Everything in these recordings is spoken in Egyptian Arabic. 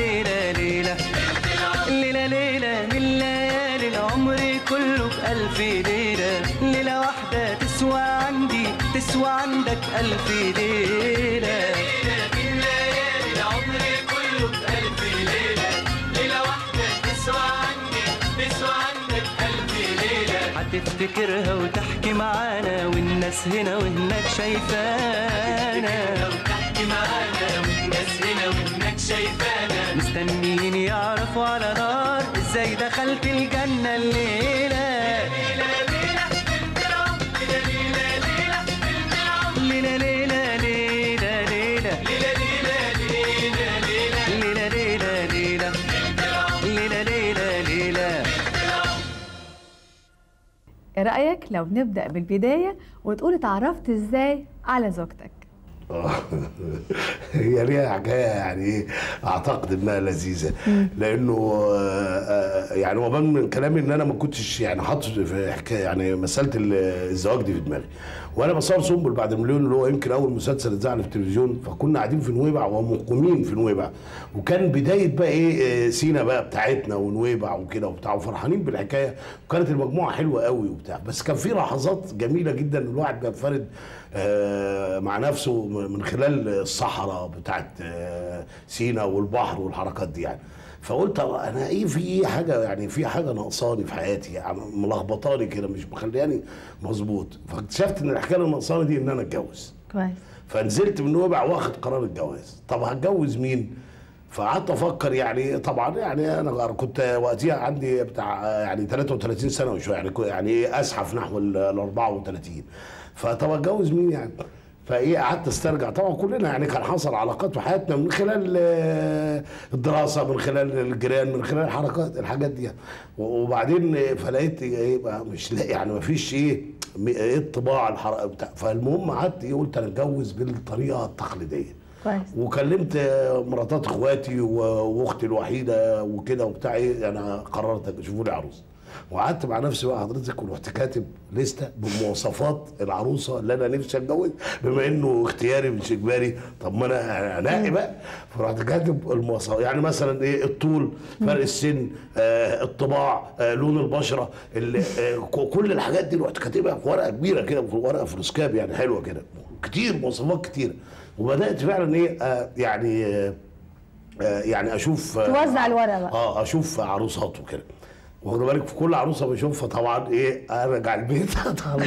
ليلة ليلة ليلة ليلة من ليالي العمر كله بألف ليلة ليلة واحدة تسوى عندي تسوى عندك ألف ليلة من ليالي العمر كله بألف ليلة ليلة واحدة تسوى عني تسوى عندك ألف ليلة هتفتكرها وتحكي معانا والناس هنا وهناك شايفانا تحكي معانا والناس هنا وهناك شايفانا مستنيين يعرفوا على نار ازاي دخلت الجنة الليلة ليلة ليلة بنت العمر ليلة ليلة بنت العمر ليلة ليلة ليلة ليلة ليلة ليلة ليلة ليلة ليلة ليلة ليلة بنت العمر ليلة ليلة ليلة ايه رأيك لو نبدأ بالبداية وتقول اتعرفت ازاي على زوجتك آه. هي ليها حكايه يعني ايه اعتقد انها لذيذه لانه آه، آه، يعني هو بان من كلامي ان انا ما كنتش يعني حاطط في حكايه يعني مساله ال- الزواج دي في دماغي وانا بصور سنبل بعد المليون اللي هو يمكن اول مسلسل اتذاع في التلفزيون فكنا قاعدين في نويبع ومقيمين في نويبع وكان بدايه بقى ايه آه، سينا بقى بتاعتنا ونويبع وكده وبتاع وفرحانين بالحكايه وكانت المجموعه حلوه قوي وبتاع بس كان في لحظات جميله جدا الواحد بينفرد آه، مع نفسه من خلال الصحراء بتاعت آه، سينا والبحر والحركات دي يعني فقلت طب انا ايه في ايه حاجه يعني في حاجه ناقصاني في حياتي يعني ملخبطاني كده مش مخلياني مظبوط فاكتشفت ان الحكايه اللي ناقصاني دي ان انا اتجوز كويس فنزلت من نويبع واخد قرار الجواز طب هتجوز مين فقعدت افكر يعني طبعا يعني انا كنت وقتها عندي بتاع يعني 33 سنه وشويه يعني كو- يعني ايه اسحف نحو ال ال 34 فطب اتجوز مين يعني فايه قعدت استرجع طبعا كلنا يعني كان حصل علاقات في حياتنا من خلال آه، الدراسه من خلال الجيران من خلال الحركات الحاجات دي وبعدين فلقيت ايه بقى مش لاقي يعني ما فيش ايه م- ايه الطباع الحركه بتاع فالمهم قعدت ايه قلت انا اتجوز بالطريقه التقليديه كويس وكلمت مراتات اخواتي و- واختي الوحيده وكده وبتاع ايه انا قررت اشوفوا لي عروسه وقعدت مع نفسي بقى حضرتك ورحت كاتب لسته بمواصفات العروسه اللي انا نفسي اتجوز بما انه اختياري مش اجباري طب ما انا انقي بقى فرحت كاتب المواصفات يعني مثلا ايه الطول فرق السن آه الطباع آه لون البشره ال- آه ك- كل الحاجات دي رحت كاتبها في ورقه كبيره كده في ورقه فلوسكاب يعني حلوه كده كتير مواصفات كتير وبدات فعلا ايه آه يعني آه آه يعني اشوف آه توزع الورق بقى. اه اشوف عروسات وكده واخد بالك في كل عروسه بشوفها طبعا ايه ارجع البيت اطلع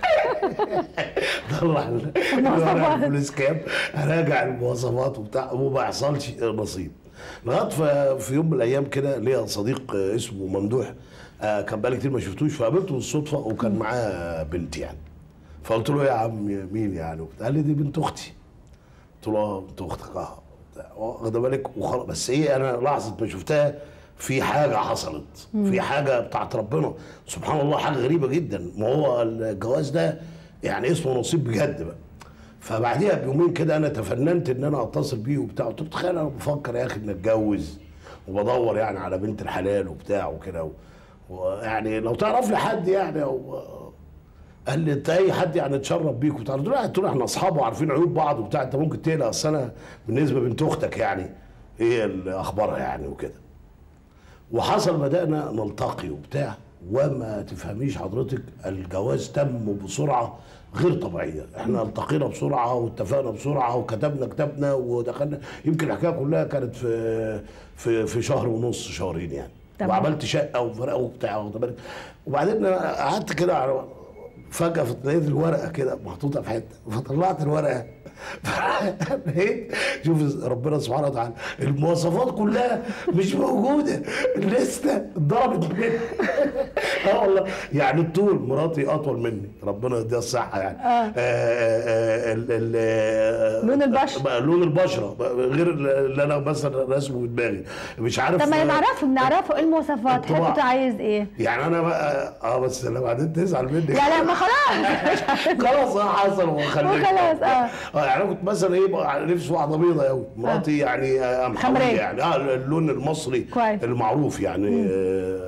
اطلع ال- الورق الفلوس كام اراجع المواصفات وبتاع وما يحصلش نصيب لغايه ف- في يوم من الايام كده ليا صديق آه، اسمه ممدوح آه، كان بقالي كتير ما شفتوش فقابلته بالصدفه وكان معاه بنت يعني فقلت له يا عم مين يعني وبتاع قال لي دي بنت اختي قلت له اه بنت اختك اه بتاع. واخد بالك وخلاص بس ايه انا لحظه ما شفتها في حاجه حصلت في حاجه بتاعت ربنا سبحان الله حاجه غريبه جدا ما هو الجواز ده يعني اسمه نصيب بجد بقى فبعديها بيومين كده انا تفننت ان انا اتصل بيه وبتاع قلت له تخيل انا بفكر يا اخي ان اتجوز وبدور يعني على بنت الحلال وبتاع وكده و- ويعني لو تعرف لي حد يعني او قال لي انت اي حد يعني اتشرف بيك وبتاع قلت له لا، قلت له احنا اصحاب وعارفين عيوب بعض وبتاع انت ممكن تقلق اصل انا بالنسبه بنت اختك يعني ايه اللي اخبارها يعني وكده وحصل بدانا نلتقي وبتاع وما تفهميش حضرتك الجواز تم بسرعه غير طبيعيه احنا التقينا بسرعه واتفقنا بسرعه وكتبنا كتابنا ودخلنا يمكن الحكايه كلها كانت في في في شهر ونص شهرين يعني تمام. وعملت شقه وفرقه وبتاع واخد بالك وبعدين أنا قعدت كده على فجاه لقيت الورقه كده محطوطه في حته فطلعت الورقه لقيت شوف ربنا سبحانه وتعالى المواصفات كلها مش موجوده لسه اتضربت مني اه والله يعني الطول مراتي اطول مني ربنا يديها الصحه يعني آه. آه ال- ال- آه، لون البشرة. بقى لون البشره بقى غير اللي انا مثلا رسمه في دماغي مش عارف طب ما آه، نعرفه بنعرفه ايه المواصفات الطباع. حضرتك عايز ايه يعني انا بقى اه بس لو بعدين تزعل مني لا لا ما خلاص خلاص اه حصل وخليك وخلاص، اه. اه يعني انا كنت مثلا ايه بقى نفسي واحده بيضه قوي مراتي يعني آه، قمحويه حمرية. يعني اه اللون المصري كويس. المعروف يعني آه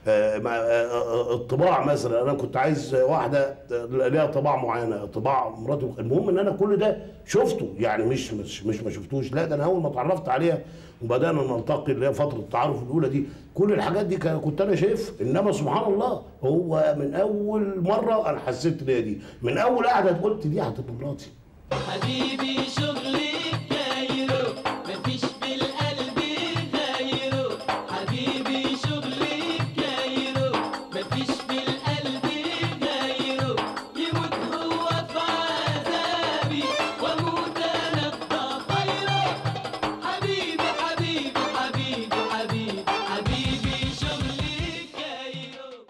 آه، مع- آه، آه، الطباع مثلا انا كنت عايز واحده آه، ليها طباع معينه طباع مراتي المهم ان انا كل ده شفته يعني مش مش مش ما شفتوش لا ده انا اول ما اتعرفت عليها وبدانا نلتقي اللي هي فتره التعارف الاولى دي كل الحاجات دي كان- كنت انا شايف انما سبحان الله هو من اول مره انا حسيت ان هي دي من اول قعده قلت دي هتبقى مراتي حبيبي شغلي